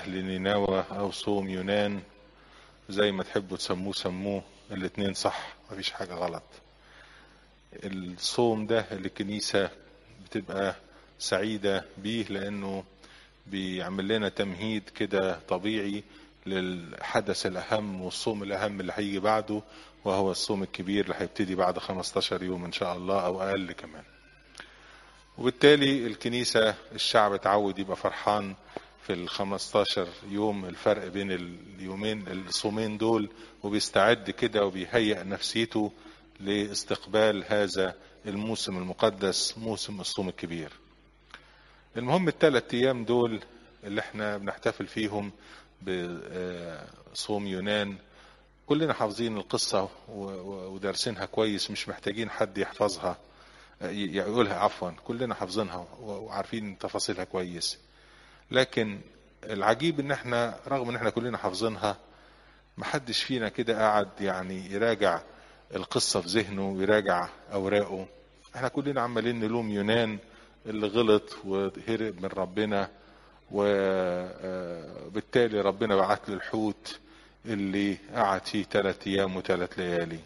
أهل نينوى أو صوم يونان زي ما تحبوا تسموه سموه الاتنين صح مفيش حاجة غلط الصوم ده اللي الكنيسة بتبقى سعيدة بيه لأنه بيعمل لنا تمهيد كده طبيعي للحدث الأهم والصوم الأهم اللي هيجي بعده وهو الصوم الكبير اللي هيبتدي بعد 15 يوم إن شاء الله أو أقل كمان وبالتالي الكنيسة الشعب اتعود يبقى فرحان في ال 15 يوم الفرق بين اليومين الصومين دول وبيستعد كده وبيهيئ نفسيته لاستقبال هذا الموسم المقدس موسم الصوم الكبير المهم الثلاث ايام دول اللي احنا بنحتفل فيهم بصوم يونان كلنا حافظين القصة ودارسينها كويس مش محتاجين حد يحفظها يقولها عفوا كلنا حافظينها وعارفين تفاصيلها كويس لكن العجيب ان احنا رغم ان احنا كلنا حافظينها محدش فينا كده قاعد يعني يراجع القصة في ذهنه ويراجع اوراقه احنا كلنا عمالين نلوم يونان اللي غلط وهرب من ربنا وبالتالي ربنا بعت له الحوت اللي قعد فيه ثلاث ايام وثلاث ليالي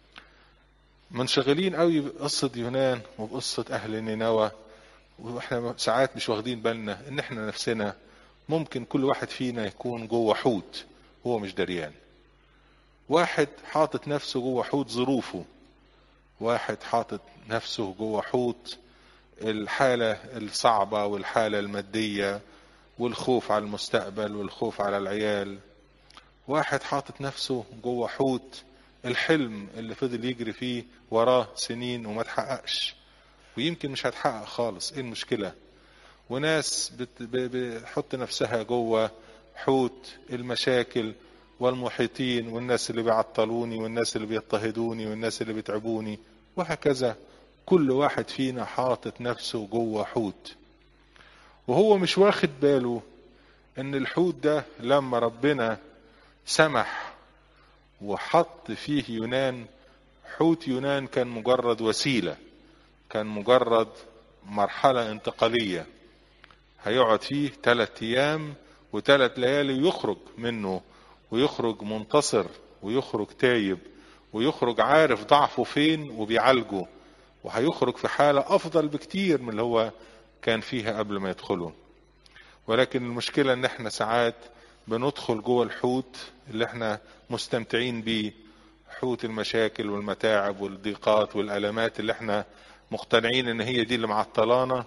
منشغلين قوي بقصة يونان وبقصة اهل نينوى واحنا ساعات مش واخدين بالنا ان احنا نفسنا ممكن كل واحد فينا يكون جوه حوت هو مش دريان واحد حاطط نفسه جوه حوت ظروفه واحد حاطط نفسه جوه حوت الحالة الصعبة والحالة المادية والخوف على المستقبل والخوف على العيال واحد حاطط نفسه جوه حوت الحلم اللي فضل يجري فيه وراه سنين وما تحققش ويمكن مش هتحقق خالص ايه المشكلة وناس بتحط نفسها جوه حوت المشاكل والمحيطين والناس اللي بيعطلوني والناس اللي بيضطهدوني والناس اللي بيتعبوني وهكذا كل واحد فينا حاطط نفسه جوه حوت وهو مش واخد باله ان الحوت ده لما ربنا سمح وحط فيه يونان حوت يونان كان مجرد وسيلة كان مجرد مرحلة انتقالية هيقعد فيه ثلاث ايام وثلاث ليالي يخرج منه ويخرج منتصر ويخرج تايب ويخرج عارف ضعفه فين وبيعالجه وهيخرج في حالة أفضل بكتير من اللي هو كان فيها قبل ما يدخله ولكن المشكلة إن إحنا ساعات بندخل جوه الحوت اللي إحنا مستمتعين بيه حوت المشاكل والمتاعب والضيقات والألمات اللي إحنا مقتنعين إن هي دي اللي معطلانا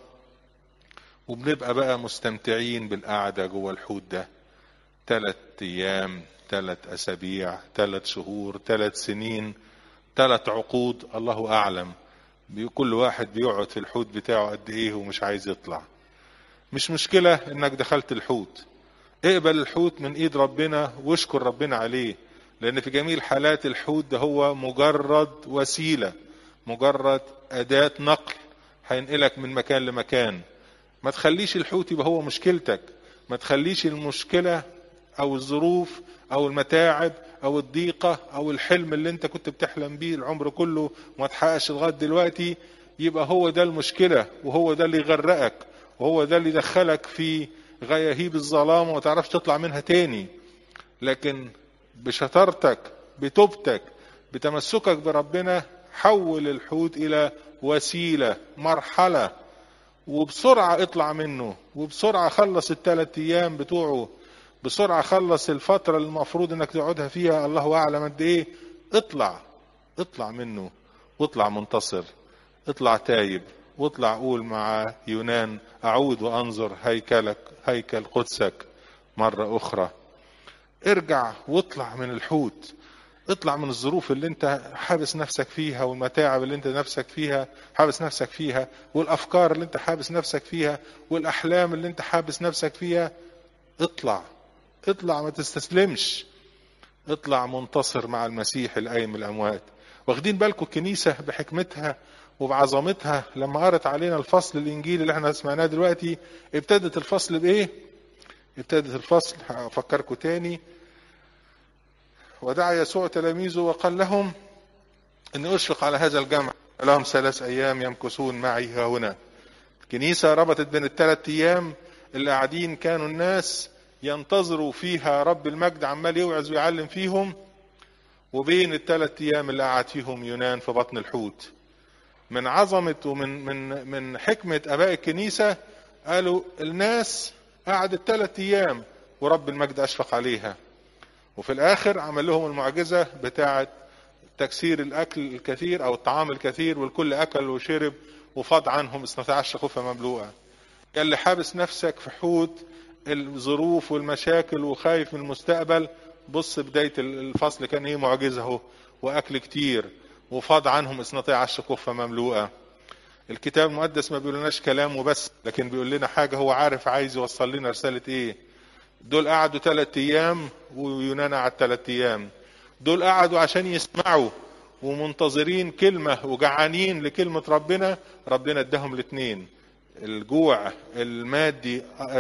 وبنبقى بقى مستمتعين بالقعدة جوه الحوت ده ثلاث أيام ثلاث أسابيع ثلاث شهور ثلاث سنين ثلاث عقود الله أعلم كل واحد بيقعد في الحوت بتاعه قد ايه ومش عايز يطلع مش مشكلة انك دخلت الحوت اقبل الحوت من ايد ربنا واشكر ربنا عليه لان في جميع الحالات الحوت ده هو مجرد وسيلة مجرد اداة نقل هينقلك من مكان لمكان ما تخليش الحوت يبقى هو مشكلتك ما تخليش المشكلة او الظروف او المتاعب او الضيقة او الحلم اللي انت كنت بتحلم بيه العمر كله وما تحققش لغاية دلوقتي يبقى هو ده المشكلة وهو ده اللي يغرقك وهو ده اللي يدخلك في غياهيب الظلام وما تعرفش تطلع منها تاني لكن بشطارتك بتوبتك بتمسكك بربنا حول الحوت الى وسيلة مرحلة وبسرعة اطلع منه وبسرعة خلص الثلاث ايام بتوعه بسرعة خلص الفترة اللي المفروض انك تقعدها فيها الله اعلم قد ايه اطلع اطلع منه واطلع منتصر اطلع تايب واطلع قول مع يونان اعود وانظر هيكلك هيكل قدسك مرة اخرى ارجع واطلع من الحوت اطلع من الظروف اللي انت حابس نفسك فيها والمتاعب اللي انت نفسك فيها حابس نفسك فيها والافكار اللي انت حابس نفسك فيها والاحلام اللي انت حابس نفسك فيها اطلع اطلع ما تستسلمش اطلع منتصر مع المسيح القايم من الاموات واخدين بالكم الكنيسه بحكمتها وبعظمتها لما قرت علينا الفصل الانجيلي اللي احنا سمعناه دلوقتي ابتدت الفصل بايه ابتدت الفصل هفكركم تاني ودعا يسوع تلاميذه وقال لهم اني اشفق على هذا الجمع لهم ثلاث ايام يمكثون معي هنا الكنيسه ربطت بين الثلاث ايام اللي قاعدين كانوا الناس ينتظروا فيها رب المجد عمال يوعظ ويعلم فيهم وبين الثلاث ايام اللي قعد فيهم يونان في بطن الحوت من عظمة ومن من من حكمة اباء الكنيسة قالوا الناس قعدت ثلاث ايام ورب المجد اشفق عليها وفي الاخر عمل لهم المعجزة بتاعة تكسير الاكل الكثير او الطعام الكثير والكل اكل وشرب وفاض عنهم 12 خفة مملوءة قال لي حابس نفسك في حوت الظروف والمشاكل وخايف من المستقبل بص بداية الفصل كان ايه معجزة اهو واكل كتير وفاض عنهم 12 كفة مملوءة الكتاب المقدس ما بيقولناش كلام وبس لكن بيقول لنا حاجة هو عارف عايز يوصل لنا رسالة ايه دول قعدوا ثلاث ايام ويونان قعد ثلاث ايام دول قعدوا عشان يسمعوا ومنتظرين كلمة وجعانين لكلمة ربنا ربنا اداهم الاثنين الجوع المادي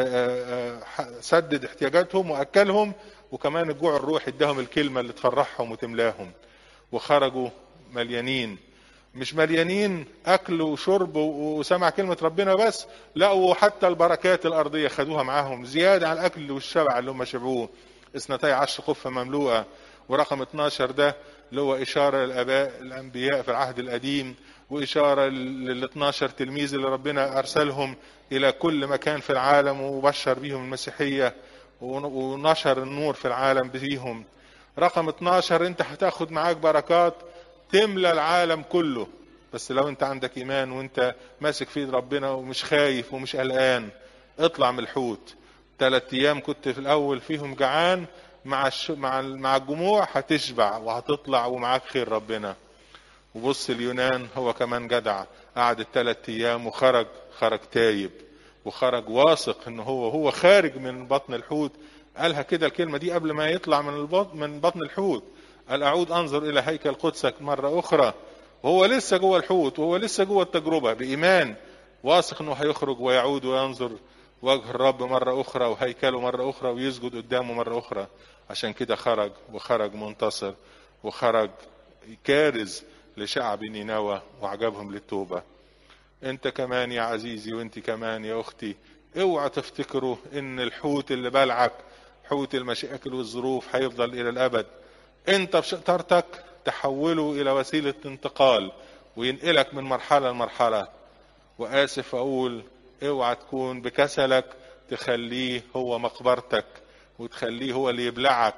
سدد احتياجاتهم واكلهم وكمان الجوع الروحي اداهم الكلمة اللي تفرحهم وتملاهم وخرجوا مليانين مش مليانين اكل وشرب وسمع كلمة ربنا بس لا وحتى البركات الارضية خدوها معاهم زيادة على الاكل والشبع اللي هم شبعوه اثنتي عشر خفة مملوءة ورقم 12 ده اللي هو اشارة للاباء الانبياء في العهد القديم واشارة لل 12 تلميذ اللي ربنا ارسلهم الى كل مكان في العالم وبشر بيهم المسيحية ونشر النور في العالم بيهم رقم 12 انت هتاخد معاك بركات تملى العالم كله بس لو انت عندك ايمان وانت ماسك في ايد ربنا ومش خايف ومش قلقان اطلع من الحوت ثلاث ايام كنت في الاول فيهم جعان مع الش... مع مع الجموع هتشبع وهتطلع ومعاك خير ربنا وبص اليونان هو كمان جدع قعد الثلاث ايام وخرج خرج تايب وخرج واثق ان هو هو خارج من بطن الحوت قالها كده الكلمه دي قبل ما يطلع من البطن من بطن الحوت قال اعود انظر الى هيكل قدسك مره اخرى وهو لسه جوه الحوت وهو لسه جوه التجربه بايمان واثق انه هيخرج ويعود وينظر وجه الرب مرة أخرى وهيكله مرة أخرى ويسجد قدامه مرة أخرى عشان كده خرج وخرج منتصر وخرج كارز لشعب نينوى وعجبهم للتوبة انت كمان يا عزيزي وانت كمان يا اختي اوعى تفتكروا ان الحوت اللي بلعك حوت المشاكل والظروف هيفضل الى الابد انت بشطارتك تحوله الى وسيلة انتقال وينقلك من مرحلة لمرحلة واسف اقول اوعى تكون بكسلك تخليه هو مقبرتك وتخليه هو اللي يبلعك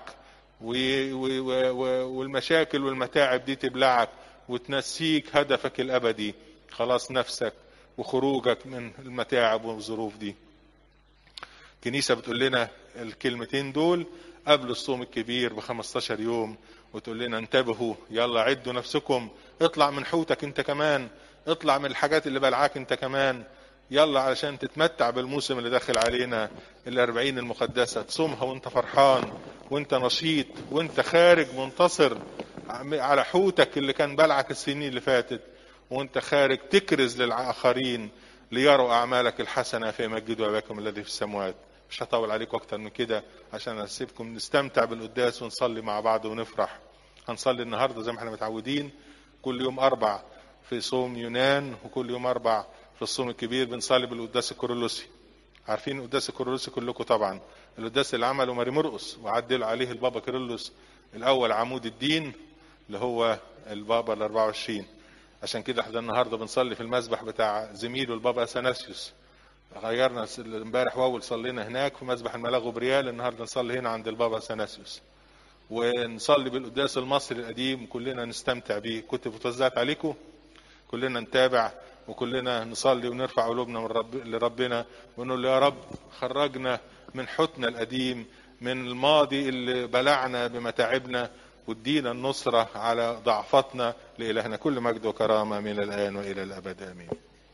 والمشاكل والمتاعب دي تبلعك وتنسيك هدفك الابدي خلاص نفسك وخروجك من المتاعب والظروف دي كنيسة بتقول لنا الكلمتين دول قبل الصوم الكبير ب 15 يوم وتقول لنا انتبهوا يلا عدوا نفسكم اطلع من حوتك انت كمان اطلع من الحاجات اللي بلعاك انت كمان يلا علشان تتمتع بالموسم اللي داخل علينا الأربعين المقدسة تصومها وانت فرحان وانت نشيط وانت خارج منتصر على حوتك اللي كان بلعك السنين اللي فاتت وانت خارج تكرز للآخرين ليروا أعمالك الحسنة في مجد أباكم الذي في السماوات مش هطول عليكم أكتر من كده عشان أسيبكم نستمتع بالقداس ونصلي مع بعض ونفرح هنصلي النهاردة زي ما احنا متعودين كل يوم أربع في صوم يونان وكل يوم أربع في الصوم الكبير بنصلي بالقداس الكورولوسي عارفين القداس الكورولوسي كلكم طبعا القداس اللي عمله ماري مرقس وعدل عليه البابا كيرلس الاول عمود الدين اللي هو البابا ال 24 عشان كده احنا النهارده بنصلي في المسبح بتاع زميله البابا اثناسيوس غيرنا امبارح واول صلينا هناك في مسبح الملاغ بريال النهارده نصلي هنا عند البابا اثناسيوس ونصلي بالقداس المصري القديم كلنا نستمتع بيه كنت بتوزعت عليكم كلنا نتابع وكلنا نصلي ونرفع قلوبنا من رب لربنا ونقول له يا رب خرجنا من حتنا القديم من الماضي اللي بلعنا بمتاعبنا وادينا النصرة على ضعفتنا لإلهنا كل مجد وكرامة من الآن وإلى الأبد آمين